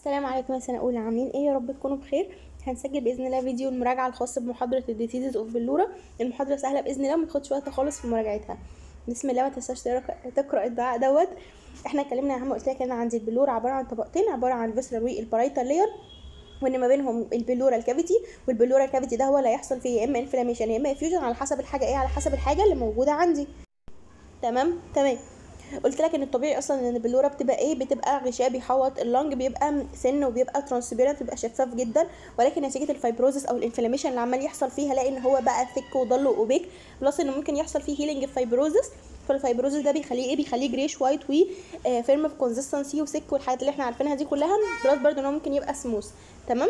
السلام عليكم سنة أولى عاملين ايه يا رب تكونوا بخير هنسجل بإذن الله فيديو المراجعة الخاص بمحاضرة الديتيزز اوف بلورة المحاضرة سهلة بإذن الله ومتاخدش وقت خالص في مراجعتها بسم الله ما تنساش تقرا- تقرا الدعاء دوت احنا اتكلمنا يا عم قلت لك انا عندي البلورة عبارة عن طبقتين عبارة عن الفيسرال والبارايتال لاير وان ما بينهم البلورال كافيتي والبلورال كافيتي ده هو اللي هيحصل فيه يا اما انفلاميشن يا اما فيوجن على حسب الحاجة ايه على حسب الحاجة اللي موجودة عندي تمام تمام قلت لك ان الطبيعي اصلا ان البلوره بتبقى ايه بتبقى غشاء بيحوط اللنج بيبقى سن وبيبقى ترانسبيرنت بيبقى شفاف جدا ولكن نتيجه الفايبروزس او الانفلاميشن اللي عمال يحصل فيها لاقي ان هو بقى ثيك وضل اوبيك بلس ان ممكن يحصل فيه هيلينج فايبروزس فالفايبروزس ده بيخليه ايه بيخليه جريش وايت و فيرم في كونسستنسي وسك والحاجات اللي احنا عارفينها دي كلها بلس برضه ان هو ممكن يبقى سموث تمام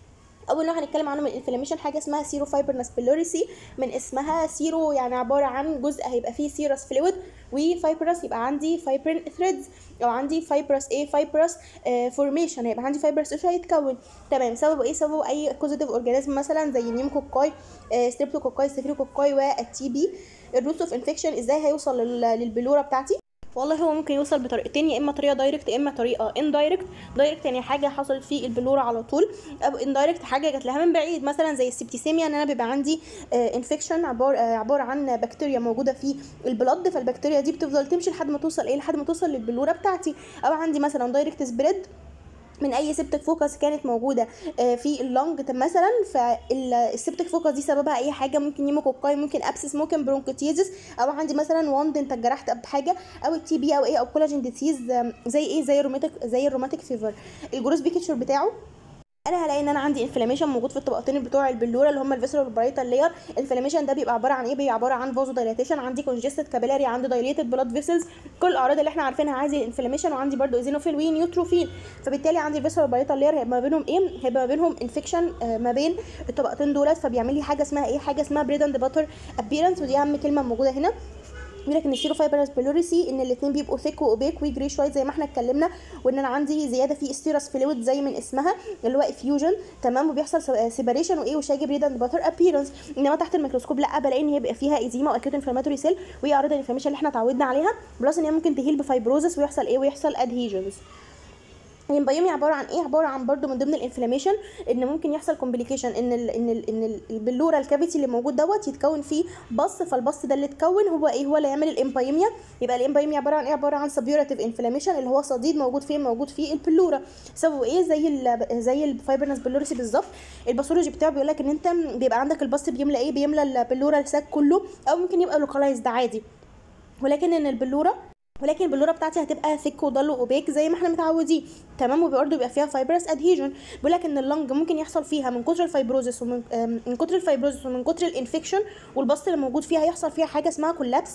اول نوع هنتكلم عنه من الانفلاميشن حاجه اسمها سيرو فايبرنس بيلوريسي من اسمها سيرو يعني عباره عن جزء هيبقى فيه سيرس فلويد وفايبرس يبقى عندي فايبرين ثريدز او عندي فايبرس ايه فايبرس فورميشن هيبقى عندي فايبرس ايش هيتكون تمام سببه ايه سببه اي كوزيتيف اورجانيزم مثلا زي النيموكوكاي ستريبتوكوكاي ستافيلوكوكاي والتي بي الروت اوف انفكشن ازاي هيوصل لل- للبلوره بتاعتي والله هو ممكن يوصل بطريقتين يا اما طريقه دايركت يا اما طريقه اندايركت دايركت يعني حاجه حصلت في البلوره على طول او اندايركت حاجه جات لها من بعيد مثلا زي السبتيسيميا ان انا بيبقى عندي انفكشن عباره آه، عباره عن بكتيريا موجوده في البلد فالبكتيريا دي بتفضل تمشي لحد ما توصل ايه لحد ما توصل للبلوره بتاعتي او عندي مثلا دايركت سبريد من اي سيبتك فوكس كانت موجوده آه، في اللونج مثلا فالسيبتك فوكس دي سببها اي حاجه ممكن نيموكوكاي ممكن ابسس ممكن برونكوتيزس او عندي مثلا واند انت اتجرحت بحاجه او التي بي او ايه او كولاجين ديسيز زي ايه زي الروماتيك زي الروماتيك فيفر الجروس بيكتشر بتاعه انا هلاقي ان انا عندي انفلاميشن موجود في الطبقتين بتوع البلوره اللي هم الفيسرال والبرايتال لاير الانفلاميشن ده بيبقى عباره عن ايه بيبقى عباره عن فازو دايلاتيشن عندي كونجستد كابيلاري عندي دايليتد بلاد فيسلز كل الاعراض اللي احنا عارفينها عندي الانفلاميشن وعندي برضو ايزينوفيل ونيوتروفيل فبالتالي عندي الفيسرال والبرايتال لاير هيبقى ما بينهم ايه هيبقى ما بينهم انفكشن ما بين الطبقتين دولت فبيعمل لي حاجه اسمها ايه حاجه اسمها بريد اند باتر ابيرنس ودي اهم كلمه موجوده هنا بيقول لك ان السيرو فايبرس بلوريسي ان الاثنين بيبقوا ثيك واوبيك وجري شويه زي ما احنا اتكلمنا وان انا عندي زياده في السيرس فلويد زي من اسمها اللي هو افيوجن تمام وبيحصل سيباريشن وايه وشاجي بريد اند باتر ابيرنس انما تحت الميكروسكوب لا بلاقي ان هي بيبقى فيها ايزيما واكيوت انفلاماتوري سيل وهي اعراض الانفلاميشن اللي احنا اتعودنا عليها بلس ان هي ممكن تهيل بفايبروزس ويحصل ايه ويحصل ادهيجنز الامبايومي عباره عن ايه عباره عن برضو من ضمن الانفلاميشن ان ممكن يحصل كومبليكيشن ان ال ان ال ان ال- البلوره الكافيتي اللي موجود دوت يتكون فيه بص فالبص ده اللي اتكون هو ايه هو اللي يعمل الامبايوميا يبقى الامبايوميا عباره عن ايه عباره عن سبيوراتيف انفلاميشن اللي هو صديد موجود فين موجود في البلوره سببه ايه زي ال زي الفايبرنس بلوريسي بالظبط الباثولوجي بتاعه بيقول لك ان انت بيبقى عندك البص بيملى ايه بيملى البلوره الساك كله او ممكن يبقى لوكالايزد عادي ولكن ان البلوره ولكن البلوره بتاعتي هتبقى ثيك وضل واوبيك زي ما احنا متعودين تمام وبرده بيبقى فيها فايبرس ادهيجن بيقول لك ان اللنج ممكن يحصل فيها من كتر الفايبروزس ومن آم، من كتر الفايبروزس ومن كتر الانفكشن والبسط اللي موجود فيها يحصل فيها حاجه اسمها كولابس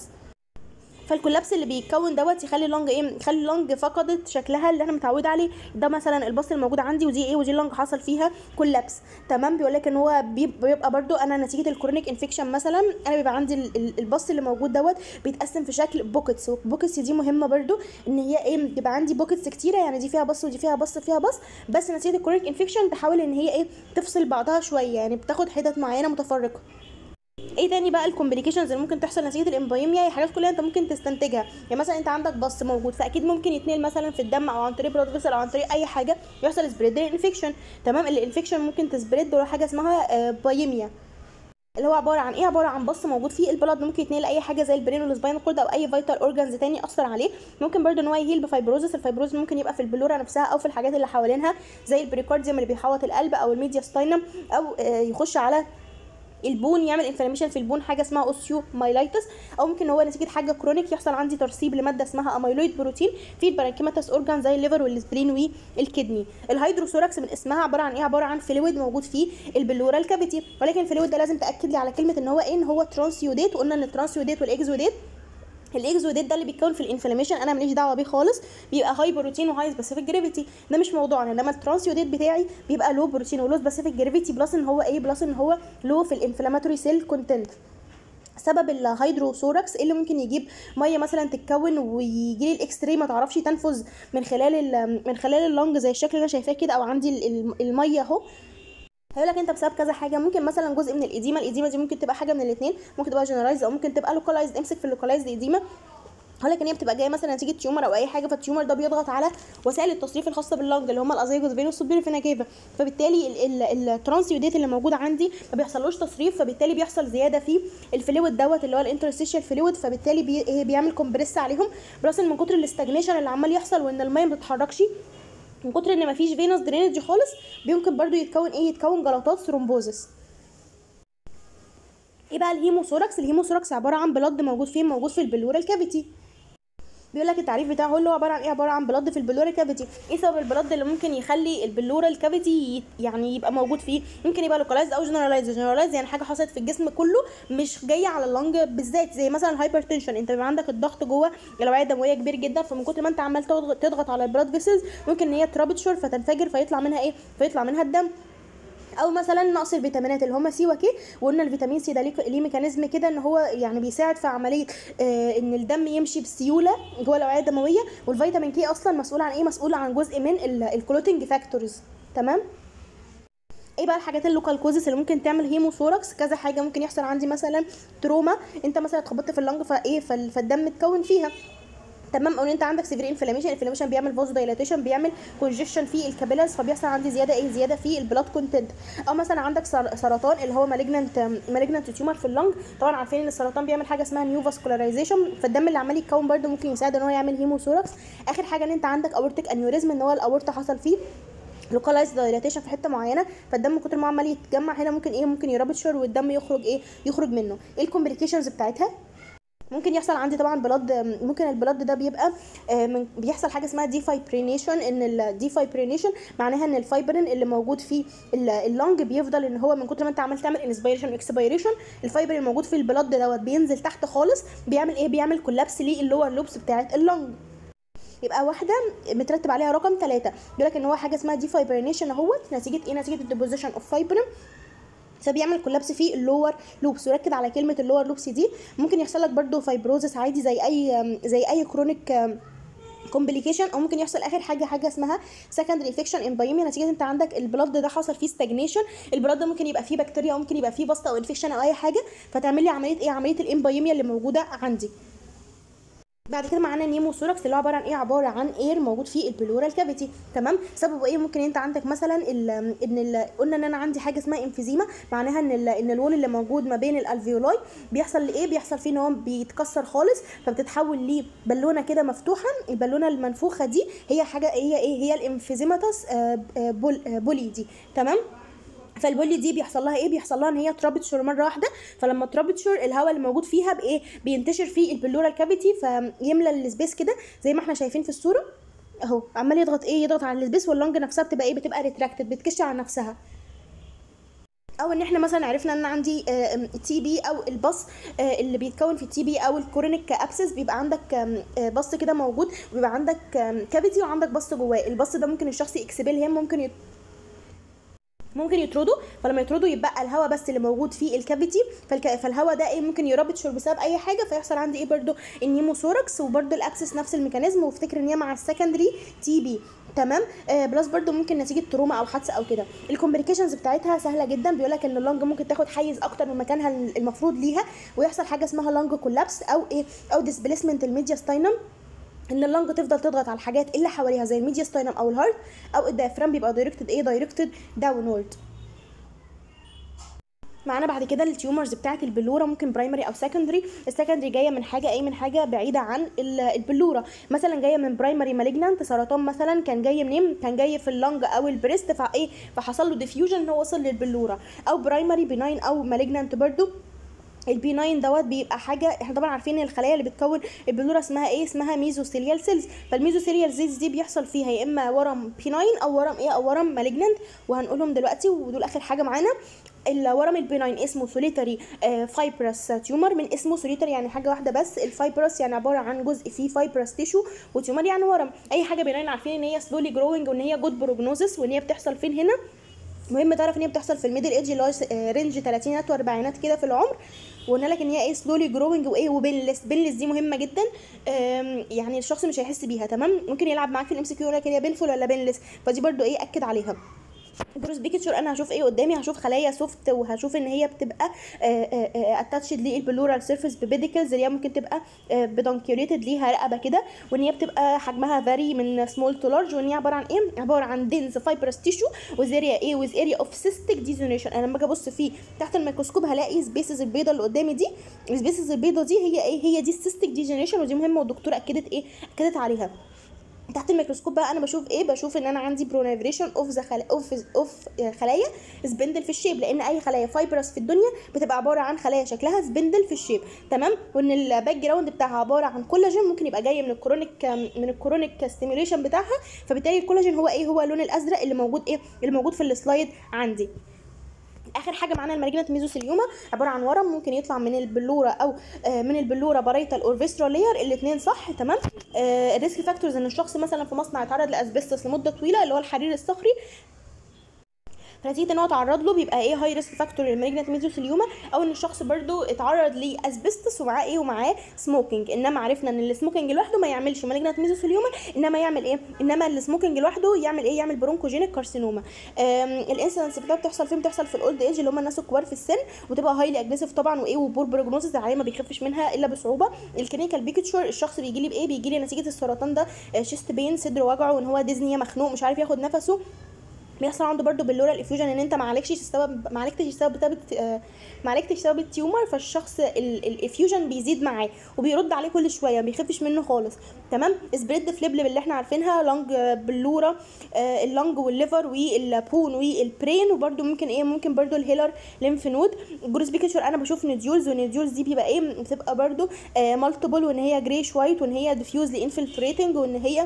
فالكولابس اللي بيتكون دوت يخلي اللنج ايه يخلي اللنج فقدت شكلها اللي انا متعوده عليه ده مثلا البص الموجود عندي ودي ايه ودي اللنج حصل فيها كولابس تمام بيقول لك ان هو بيب- بيبقى برضو انا نتيجه الكرونيك انفكشن مثلا انا بيبقى عندي ال- ال- البص اللي موجود دوت بيتقسم في شكل بوكيتس والبوكيتس دي مهمه برضو ان هي ايه بيبقى عندي بوكيتس كتيره يعني دي فيها بص ودي فيها بص فيها بص بس نتيجه الكرونيك انفكشن تحاول ان هي ايه تفصل بعضها شويه يعني بتاخد حتت معينه متفرقه ايه تاني بقى الكومبليكيشنز اللي ممكن تحصل نتيجه الامبايميا هي حاجات كلها انت ممكن تستنتجها يعني مثلا انت عندك بص موجود فاكيد ممكن يتنقل مثلا في الدم او عن طريق بلاد فيسل او عن طريق اي حاجه يحصل سبريد انفكشن تمام الانفكشن ممكن تسبريد ولا حاجه اسمها آه، بايميا اللي هو عباره عن ايه عباره عن بص موجود فيه البلد ممكن يتنقل اي حاجه زي البرين والسباينال كورد او اي فيتال اورجانز تاني ياثر عليه ممكن برضه ان هو يهيل بفايبروزس الفايبروز ممكن يبقى في البلوره نفسها او في الحاجات اللي حوالينها زي البريكارديوم اللي بيحوط القلب او الميديا ستاينم او آه، يخش على البون يعمل انفلاميشن في البون حاجه اسمها اوسيو مايلايتس او ممكن هو نتيجه حاجه كرونيك يحصل عندي ترسيب لماده اسمها اميلويد بروتين في البرانكيماتس اورجان زي الليفر والسبرين والكدني الهيدروثوركس من اسمها عباره عن ايه عباره عن فلويد موجود في البلورا الكافيتي ولكن الفلويد ده لازم تاكد لي على كلمه ان هو ايه ان هو ترانسيوديت وقلنا ان الترانسيوديت والاكزوديت الاكزوديت ده اللي بيتكون في الانفلاميشن انا ماليش دعوه بيه خالص بيبقى هاي بروتين وهاي سبيسيفيك جرافيتي ده مش موضوعنا انما الترانسيوديت بتاعي بيبقى لو بروتين ولو سبيسيفيك جرافيتي بلس ان هو ايه بلس ان هو لو في الانفلاماتوري سيل كونتنت سبب الهيدروثوركس ايه اللي ممكن يجيب ميه مثلا تتكون ويجي لي الاكس راي ما تعرفش تنفذ من خلال ال- من خلال اللنج زي الشكل اللي انا شايفاه كده او عندي ال- ال- الميه اهو هيقول لك انت بسبب كذا حاجه ممكن مثلا جزء من الاديمه الاديمه دي ممكن تبقى حاجه من الاثنين ممكن تبقى جنرالايز او ممكن تبقى لوكالايزد امسك في اللوكالايزد اديمه هقول ان هي بتبقى جايه مثلا نتيجه تيومر او اي حاجه فالتيومر ده بيضغط على وسائل التصريف الخاصه باللنج اللي هم الازيجوس فينوس والسوبيريور فينا كيفا فبالتالي الترانسيوديت اللي موجود عندي ما بيحصلوش تصريف فبالتالي بيحصل زياده في الفلويد دوت اللي هو الانترستيشال فلويد فبالتالي بي إيه بيعمل كومبريس عليهم بلس ان من كتر الاستجنيشن اللي عمال يحصل وان الميه ما بتتحركش من كتر ان مفيش فينوس درينج خالص بيمكن برضو يتكون ايه يتكون جلطات ثرومبوزس ايه بقى الهيموثوركس الهيموثوركس عباره عن بلد موجود فين موجود في البلورال كافيتي بيقول لك التعريف بتاعه هو اللي هو عباره عن ايه عباره عن بلد في البلورال كافيتي ايه سبب البلد اللي ممكن يخلي البلورال كافيتي يعني يبقى موجود فيه ممكن يبقى لوكالايز او جنرالايز جنرالايز يعني حاجه حصلت في الجسم كله مش جايه على اللنج بالذات زي مثلا الهايبرتنشن انت بيبقى عندك الضغط جوه الاوعيه الدمويه كبير جدا فمن كتر ما انت عمال تضغط على البلاد فيسلز ممكن ان هي ترابتشر فتنفجر فيطلع منها ايه فيطلع منها الدم او مثلا نقص الفيتامينات اللي هم سي وكي وقلنا الفيتامين سي ده ليه ميكانيزم كده ان هو يعني بيساعد في عمليه آه ان الدم يمشي بسيوله جوه الاوعيه الدمويه والفيتامين كي اصلا مسؤول عن ايه مسؤول عن جزء من الكلوتنج فاكتورز تمام ايه بقى الحاجات اللوكال كوزس اللي ممكن تعمل هيموثوركس كذا حاجه ممكن يحصل عندي مثلا تروما انت مثلا اتخبطت في اللنج فايه فالدم اتكون فيها تمام او ان انت عندك سيفير انفلاميشن الانفلاميشن بيعمل فوزو دايلاتيشن بيعمل كونجكشن في الكابيلارز فبيحصل عندي زياده ايه زياده في البلاد كونتنت او مثلا عندك سرطان اللي هو مالجنانت مالجنانت تيومر في اللنج طبعا عارفين ان السرطان بيعمل حاجه اسمها نيو فاسكولاريزيشن فالدم اللي عمال يتكون برده ممكن يساعد ان هو يعمل هيموثوركس اخر حاجه ان انت عندك اورتيك انيوريزم ان هو الاورطه حصل فيه لوكالايز دايلاتيشن في حته معينه فالدم كتر ما عمال يتجمع هنا ممكن ايه ممكن يرابتشر والدم يخرج ايه يخرج منه ايه الكومبليكيشنز بتاعتها ممكن يحصل عندي طبعا بلاد ممكن البلاد ده بيبقى من بيحصل حاجه اسمها ديفايبرينيشن ان الديفايبرينيشن معناها ان الفايبرين اللي موجود في اللونج بيفضل ان هو من كتر ما انت عمال تعمل انسبيريشن واكسبيريشن الفايبرين الموجود في البلاد دوت بينزل تحت خالص بيعمل ايه بيعمل كولابس للور لوبس بتاعه اللونج يبقى واحده مترتب عليها رقم ثلاثة بيقول لك ان هو حاجه اسمها ديفايبرينيشن اهوت نتيجه ايه نتيجه الديبوزيشن اوف فايبرين فبيعمل كولابس في اللور لوبس وركز على كلمه اللور لوبس دي ممكن يحصل لك برده فايبروزس عادي زي اي زي اي كرونيك كومبليكيشن او ممكن يحصل اخر حاجه حاجه اسمها سكندري انفكشن امبايميا نتيجه انت عندك البلد ده حصل فيه ستاجنيشن البلد ده ممكن يبقى فيه بكتيريا او ممكن يبقى فيه بسط او انفكشن او اي حاجه فتعمل لي عمليه ايه عمليه الامبايميا اللي موجوده عندي بعد كده معانا نيموثوركس اللي هو عباره عن ايه عباره عن اير موجود في البلورال كافيتي تمام سببه ايه ممكن انت عندك مثلا ال ان ال قلنا ان انا عندي حاجه اسمها انفيزيما معناها ان ال ان الوول اللي موجود ما بين الالفيولاي بيحصل لايه بيحصل فيه ان هو بيتكسر خالص فبتتحول لبالونه كده مفتوحه البالونه المنفوخه دي هي حاجه هي ايه هي الانفيزيماتس بول بولي دي تمام فالبولي دي بيحصل لها ايه بيحصل لها ان هي ترابتشر مره واحده فلما ترابتشر الهواء اللي موجود فيها بايه بينتشر في البلورال كافيتي فيملى السبيس كده زي ما احنا شايفين في الصوره اهو عمال يضغط ايه يضغط على السبيس واللنج نفسها بتبقى ايه بتبقى ريتراكتد بتكش على نفسها او ان احنا مثلا عرفنا ان عندي تي بي او البص اللي بيتكون في التي بي او الكورونيك ابسس بيبقى عندك بص كده موجود وبيبقى عندك كافيتي وعندك بص جواه البص ده ممكن الشخص يكسبل هم ممكن يت... ممكن يطردوا فلما يطردوا يبقى الهواء بس اللي موجود في الكافيتي فالك... فالهواء ده ايه ممكن يرابتشر بسبب اي حاجه فيحصل عندي ايه برده النيموثوركس وبرده الابسس نفس الميكانيزم وافتكر ان هي مع السكندري تي بي تمام آه بلس برده ممكن نتيجه تروما او حادثه او كده الكومبليكيشنز بتاعتها سهله جدا بيقول لك ان اللنج ممكن تاخد حيز اكتر من مكانها المفروض ليها ويحصل حاجه اسمها لنج كولابس او ايه او ديسبليسمنت الميدياستاينم ان اللنج تفضل تضغط على الحاجات اللي حواليها زي الميدياستاينم او الهارت او الدايفرام بيبقى دايركتد ايه دايركتد داونورد معانا بعد كده التيومرز بتاعه البلوره ممكن برايمري او سكندري السكندري جايه من حاجه ايه من حاجه بعيده عن البلوره مثلا جايه من برايمري مالجنانت سرطان مثلا كان جاي منين كان جاي في اللنج او البريست فايه فحصل له ديفيوجن ان هو وصل للبلوره او برايمري بناين او مالجنانت برضو البي 9 دوت بيبقى حاجه احنا طبعا عارفين ان الخلايا اللي بتكون البلوره اسمها ايه اسمها ميزوثيليال سيلز فالميزوثيليال سيلز دي بيحصل فيها يا اما ورم بي 9 او ورم ايه او ورم مالجنانت وهنقولهم دلوقتي ودول اخر حاجه معانا الورم البيناين اسمه سوليتري فايبرس تيومر من اسمه سوليتري يعني حاجه واحده بس الفايبرس يعني عباره عن جزء فيه فايبرس تيشو وتيومر يعني ورم اي حاجه بيناين عارفين ان هي سلولي جروينج وان هي جود بروجنوزس وان هي بتحصل فين هنا مهم تعرف ان هي بتحصل في الميدل ايدج اللي هو رينج ثلاثينات واربعينات كده في العمر وقلنا لك ان هي ايه سلولي جروينج وايه وبنلس بنلس دي مهمه جدا يعني الشخص مش هيحس بيها تمام ممكن يلعب معاك في الام سي كيو يقول لك هي بنفول ولا بنلس فدي برده ايه اكد عليها جروس بيكتشر انا هشوف ايه قدامي هشوف خلايا سوفت وهشوف ان هي بتبقى اتاتشد للبلورال سيرفيس ببيديكلز اللي هي ممكن تبقى بدونكيوليتد ليها رقبه كده وان هي بتبقى حجمها فاري من سمول تو لارج وان هي عباره عن ايه عباره عن دينس فايبرس تيشو وذ اريا ايه وذ اريا اوف سيستيك ديزونيشن انا لما اجي ابص فيه تحت الميكروسكوب هلاقي سبيسز البيضه اللي قدامي دي السبيسز البيضه دي هي ايه هي دي السيستيك ديجنريشن ودي مهمه والدكتوره اكدت ايه اكدت عليها تحت الميكروسكوب بقى انا بشوف ايه بشوف ان انا عندي برونيفريشن اوف ذا خلا... اوف اوف خلايا سبندل في الشيب لان اي خلايا فايبرس في الدنيا بتبقى عباره عن خلايا شكلها سبندل في الشيب تمام وان الباك جراوند بتاعها عباره عن كولاجين ممكن يبقى جاي من الكرونيك من الكرونيك ستيميوليشن بتاعها فبالتالي الكولاجين هو ايه هو اللون الازرق اللي موجود ايه اللي موجود في السلايد عندي اخر حاجه معانا المالجنت ميزوثيليوما عباره عن ورم ممكن يطلع من البلوره او آه من البلوره بارايتال اور فيسترال لاير الاثنين صح تمام آه الريسك فاكتورز ان الشخص مثلا في مصنع يتعرض لاسبستس لمده طويله اللي هو الحرير الصخري فنتيجه ان هو اتعرض له بيبقى ايه هاي ريسك فاكتور للمالجنت ميزوثيليوما او ان الشخص برده اتعرض لاسبستس ومعاه ايه ومعاه سموكينج انما عرفنا ان السموكينج لوحده ما يعملش مالجنت ميزوثيليوما انما يعمل ايه انما السموكينج لوحده يعمل ايه يعمل برونكوجينيك كارسينوما الانسيدنس بتاعها بتحصل فين بتحصل في الاولد ايج اللي هم الناس الكبار في السن وتبقى هايلي اجريسيف طبعا وايه وبور بروجنوزس العيان ما بيخفش منها الا بصعوبه الكلينيكال بيكتشر الشخص بيجي لي بايه بيجي لي نتيجه السرطان ده شيست بين صدر وجعه وان هو ديزني مخنوق مش عارف ياخد نفسه بيحصل عنده برده باللورال افيوجن ان انت ما عالجتش السبب ما عالجتش السبب بسبب ما عالجتش سبب التيومر فالشخص الافيوجن بيزيد معاه وبيرد عليه كل شويه ما بيخفش منه خالص تمام سبريد فليبلب اللي احنا عارفينها لونج بلوره اللونج والليفر والبون والبرين وبرده ممكن ايه ممكن برده الهيلر ليمف نود جروس بيكتشر انا بشوف نوديولز والنوديولز دي بيبقى ايه بتبقى برده مالتيبل وان هي جريش وايت وان هي ديفيوز لانفلتريتنج وان هي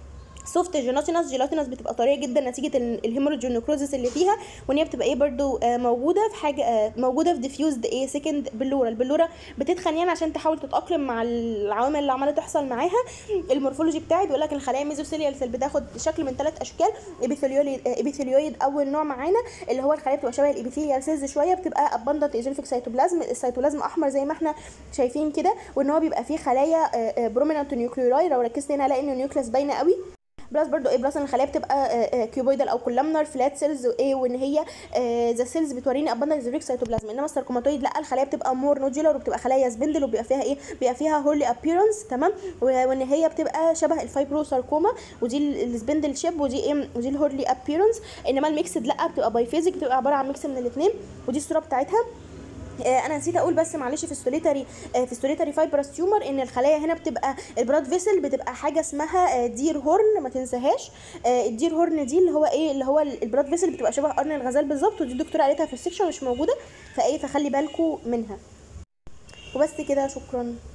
سوفت جيلاتينس جيلاتينس بتبقى طريه جدا نتيجه الهيموريج والنكروزس اللي فيها وان هي بتبقى ايه برده موجوده في حاجه موجوده في ديفيوزد ايه سكند بلوره البلوره بتتخن يعني عشان تحاول تتاقلم مع العوامل اللي عماله تحصل معاها المورفولوجي بتاعي بيقول لك الخلايا ميزوثيليال سيل بتاخد شكل من ثلاث اشكال ابيثيليويد ابيثيليويد اول نوع معانا اللي هو الخلايا بتبقى شبه الابيثيليال سيلز شويه بتبقى ابندنت ايزولفيك سيتوبلازم السيتوبلازم احمر زي ما احنا شايفين كده وان هو بيبقى فيه خلايا برومينانت نيوكليوراي لو ركزت هنا هلاقي ان النيوكليس باينه قوي بلس برضو ايه بلس ان الخلايا بتبقى كيوبويدال او كولامنر فلات سيلز وايه وان هي ذا سيلز بتوريني اباندنت زيريك سيتوبلازم انما الساركوماتويد لا الخلايا بتبقى مور نودولار وبتبقى خلايا سبندل وبيبقى فيها ايه بيبقى فيها هورلي ابييرنس تمام وان هي بتبقى شبه الفايبروساركوما ودي السبندل شيب ودي ايه ودي الهورلي ابييرنس انما الميكسد لا بتبقى بايفيزيك بتبقى عباره عن ميكس من الاثنين ودي الصوره بتاعتها انا نسيت اقول بس معلش في السوليتاري في السوليتاري فايبرس تيومر ان الخلايا هنا بتبقى البلاد فيسل بتبقى حاجه اسمها دير هورن ما تنساهاش الدير هورن دي اللي هو ايه اللي هو البلاد فيسل بتبقى شبه قرن الغزال بالظبط ودي الدكتوره قالتها في السكشن مش موجوده فايه فخلي بالكم منها وبس كده شكرا